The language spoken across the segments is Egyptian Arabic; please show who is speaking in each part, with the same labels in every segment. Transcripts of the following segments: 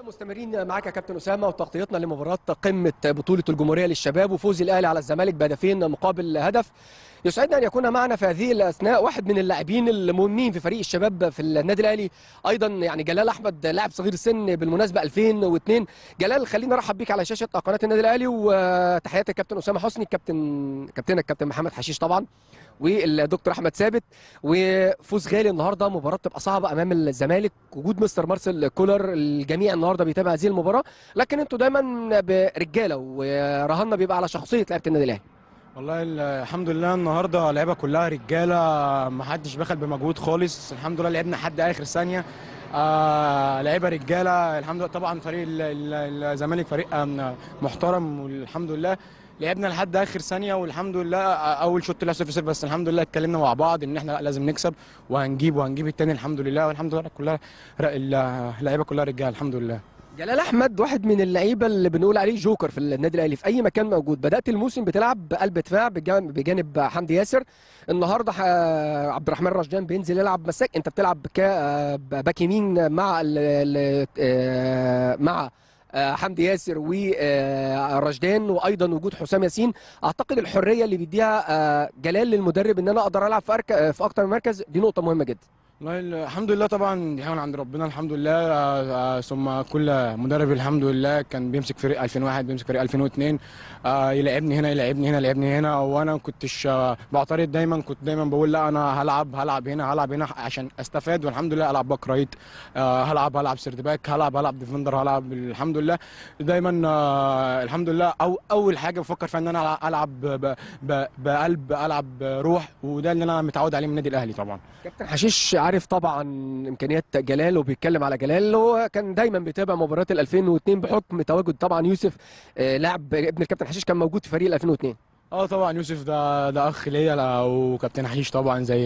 Speaker 1: مستمرين معاك يا كابتن اسامه وتغطيتنا لمباراه قمه بطوله الجمهوريه للشباب وفوز الاهلي على الزمالك بهدفين مقابل هدف يسعدنا ان يكون معنا في هذه الاثناء واحد من اللاعبين المهمين في فريق الشباب في النادي الاهلي ايضا يعني جلال احمد لاعب صغير السن بالمناسبه 2002 جلال خلينا نرحب بيك على شاشه قناه النادي الاهلي وتحياتي الكابتن اسامه حسني كابتن كابتنك الكابتن محمد حشيش طبعا والدكتور احمد ثابت وفوز غالي النهارده مباراه بتبقى صعبه امام الزمالك وجود مستر مارسيل كولر الجميع النهارده بيتابع هذه المباراه لكن انتوا دايما برجاله ورهنا بيبقى على شخصيه لعيبه النادي الاهلي
Speaker 2: والله ال- الحمد لله النهارده اللعيبه كلها رجاله ما حدش بخل بمجهود خالص الحمد لله لعبنا لحد اخر ثانيه آه لعيبه رجاله الحمد لله طبعا فريق ال- ال- الزمالك فريق آم، محترم والحمد لله لعبنا لحد اخر ثانيه والحمد لله آه، اول شوط طلع 0 0 بس الحمد لله اتكلمنا مع بعض ان احنا لا لازم نكسب وهنجيب وهنجيب التاني الحمد لله والحمد لله كلها ر- ال- اللعيبه كلها رجاله الحمد لله
Speaker 1: جلال احمد واحد من اللعيبه اللي بنقول عليه جوكر في النادي الاهلي في اي مكان موجود بدات الموسم بتلعب بقلب دفاع بجانب بجانب حمدي ياسر النهارده ح- عبد الرحمن رشدان بينزل يلعب مساك انت بتلعب كباك يمين مع ال ال آه، مع آه، حمدي ياسر ورشدان وايضا وجود حسام ياسين اعتقد الحريه اللي بيديها آه، جلال للمدرب ان انا اقدر العب في أرك- في اكتر من مركز دي نقطه مهمه جدا
Speaker 2: والله ال- الحمد لله طبعا دي حاجه من عند ربنا الحمد لله آه، آه، ثم كل مدرب الحمد لله كان بيمسك فريق 2001 بيمسك فريق 2002 آه، يلعبني هنا يلعبني هنا يلعبني هنا وانا ما كنتش آه، بعترض دايما كنت دايما بقول لا انا هلعب هلعب هنا هلعب هنا عشان استفاد والحمد لله العب باك رايت آه، هلعب هلعب سيرد باك هلعب هلعب ديفندر هلعب الحمد لله دايما آه، الحمد لله أو اول حاجه بفكر فيها ان انا العب ب- ب- بقلب العب بروح وده اللي انا متعود عليه من النادي الاهلي طبعا
Speaker 1: كابتن حشيش عارف طبعا امكانيات جلال وبيتكلم على جلال هو كان دايما بيتابع مباريات ال 2002 بحكم تواجد طبعا يوسف آه، لاعب ابن الكابتن حشيش كان موجود في فريق ال 2002
Speaker 2: اه طبعا يوسف ده ده اخ ليا لا- وكابتن حشيش طبعا زي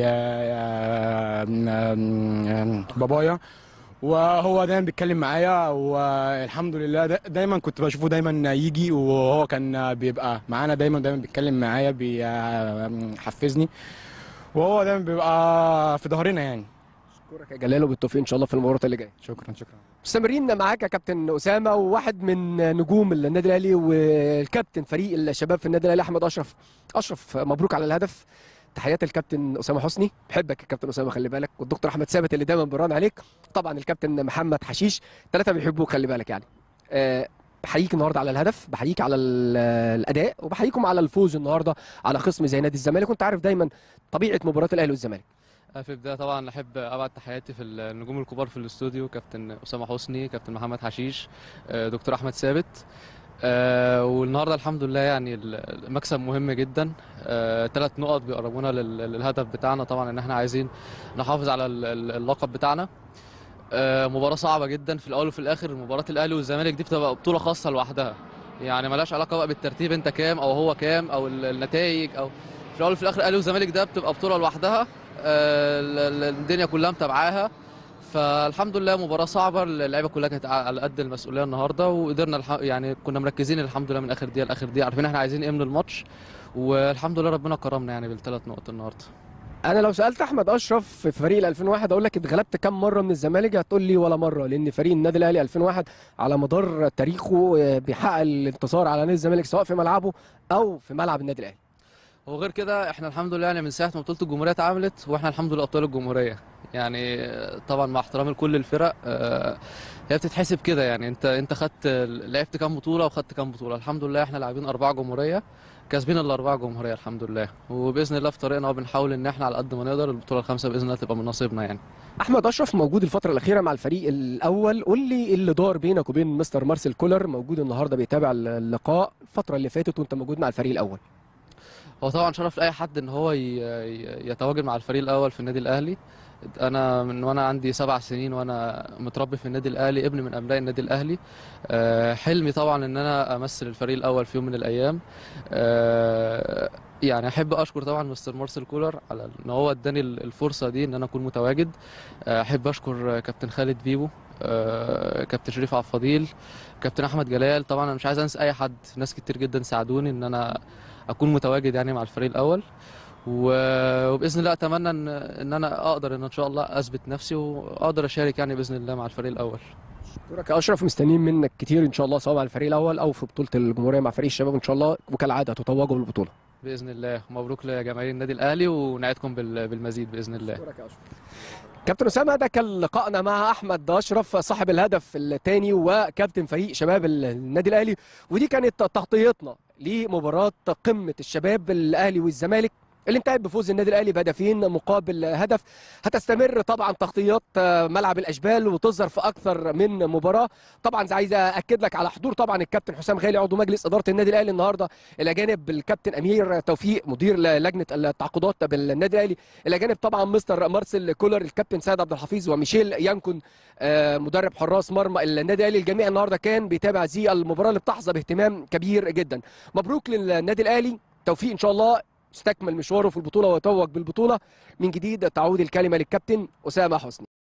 Speaker 2: آه، آم، آم، بابايا وهو دايما بيتكلم معايا والحمد لله دا- دايما كنت بشوفه دايما يجي وهو كان بيبقى معانا دايما دايما بيتكلم معايا بيحفزني وهو دايما بيبقى في ظهرنا يعني
Speaker 1: اشكرك يا جلال وبالتوفيق ان شاء الله في المباراه اللي جايه
Speaker 2: شكرا شكرا
Speaker 1: مستمرين معاك يا كابتن اسامه وواحد من نجوم النادي الاهلي والكابتن فريق الشباب في النادي الاهلي احمد اشرف اشرف مبروك على الهدف تحيات الكابتن اسامه حسني بحبك يا كابتن اسامه خلي بالك والدكتور احمد ثابت اللي دايما بيران عليك طبعا الكابتن محمد حشيش ثلاثه بيحبوك خلي بالك يعني أه بحييك النهارده على الهدف بحييك على ال- الاداء وبحييكم على الفوز النهارده على خصم زي نادي الزمالك وانت عارف دايما طبيعه مباراه الاهلي والزمالك
Speaker 3: في البداية طبعا أحب أبعت تحياتي في النجوم الكبار في الاستوديو كابتن أسامة حسني كابتن محمد حشيش آه، دكتور أحمد ثابت آه، والنهاردة الحمد لله يعني المكسب مهم جدا ثلاث نقط بيقربونا لل- للهدف بتاعنا طبعا إن احنا عايزين نحافظ على ال- ال- اللقب بتاعنا آه، مباراة صعبة جدا في الأول وفي الآخر مباراة الأهلي والزمالك دي بتبقى بطولة خاصة لوحدها يعني ملهاش علاقة بقى بالترتيب أنت كام أو هو كام أو ال- النتائج أو في الأول وفي الآخر الأهلي والزمالك ده بتبقى بطولة لوحدها آه، ال- ال- الدنيا كلها متابعاها فالحمد لله مباراة صعبة اللعيبة كلها كانت على قد المسؤولية النهاردة وقدرنا الح... يعني كنا مركزين الحمد لله من آخر دقيقة لآخر دقيقة عارفين احنا عايزين ايه من الماتش والحمد لله ربنا كرمنا يعني بالثلاث نقط النهاردة
Speaker 1: انا لو سالت احمد اشرف في فريق ال 2001 اقول لك اتغلبت كم مره من الزمالك هتقول لي ولا مره لان فريق النادي الاهلي 2001 على مدار تاريخه آه، بيحقق الانتصار على نادي الزمالك سواء في ملعبه او في ملعب النادي الاهلي
Speaker 3: وغير كده احنا الحمد لله يعني من ساعة ما بطولة الجمهورية اتعملت واحنا الحمد لله أبطال الجمهورية يعني آه، طبعا مع احترامي لكل الفرق آه، هي بتتحسب كده يعني انت انت خدت لعبت كام بطولة وخدت كام بطولة الحمد لله احنا لاعبين أربعة جمهورية كاسبين الأربعة جمهورية الحمد لله وبإذن الله في طريقنا وبنحاول إن احنا على قد ما نقدر البطولة الخامسة بإذن الله تبقى من نصيبنا يعني
Speaker 1: احمد اشرف موجود الفتره الاخيره مع الفريق الاول قول لي إيه اللي دار بينك وبين مستر مارسيل كولر موجود النهارده بيتابع اللقاء الفتره اللي فاتت وانت موجود مع الفريق الاول
Speaker 3: هو طبعا شرف لاي حد ان هو ي- ي- يتواجد مع الفريق الاول في النادي الاهلي انا من وانا عندي سبع سنين وانا متربي في النادي الاهلي ابن من ابناء النادي الاهلي آه، حلمي طبعا ان انا امثل الفريق الاول في يوم من الايام آه، يعني احب اشكر طبعا مستر مارسيل كولر على ان هو اداني الفرصه دي ان انا اكون متواجد آه، احب اشكر كابتن خالد بيبو آه، كابتن شريف عبد الفضيل كابتن احمد جلال طبعا انا مش عايز انسى اي حد ناس كتير جدا ساعدوني ان انا اكون متواجد يعني مع الفريق الاول و- وباذن الله اتمنى ان ان انا اقدر ان ان شاء الله اثبت نفسي واقدر اشارك يعني باذن الله مع الفريق الاول
Speaker 1: دورك يا اشرف مستنيين منك كتير ان شاء الله سواء مع الفريق الاول او في بطوله الجمهوريه مع فريق الشباب ان شاء الله وكالعاده تتوجوا بالبطوله
Speaker 3: باذن الله مبروك لجماهير النادي الاهلي ونعدكم بال- بالمزيد باذن الله
Speaker 1: كابتن اسامه ده كان لقائنا مع احمد اشرف صاحب الهدف الثاني وكابتن فريق شباب النادي الاهلي ودي كانت تغطيتنا لمباراه قمه الشباب الاهلي والزمالك اللي انتهت بفوز النادي الاهلي بهدفين مقابل هدف هتستمر طبعا تغطيات ملعب الاشبال وتظهر في اكثر من مباراه طبعا عايز اكد لك على حضور طبعا الكابتن حسام غالي عضو مجلس اداره النادي الاهلي النهارده الى جانب الكابتن امير توفيق مدير لجنه التعاقدات بالنادي الاهلي الى جانب طبعا مستر مارسيل كولر الكابتن سيد عبد الحفيظ وميشيل يانكون آه، مدرب حراس مرمى النادي الاهلي الجميع النهارده كان بيتابع هذه المباراه اللي بتحظى باهتمام كبير جدا مبروك للنادي الاهلي توفيق ان شاء الله يستكمل مشواره في البطوله ويتوج بالبطوله من جديد تعود الكلمه للكابتن اسامه حسني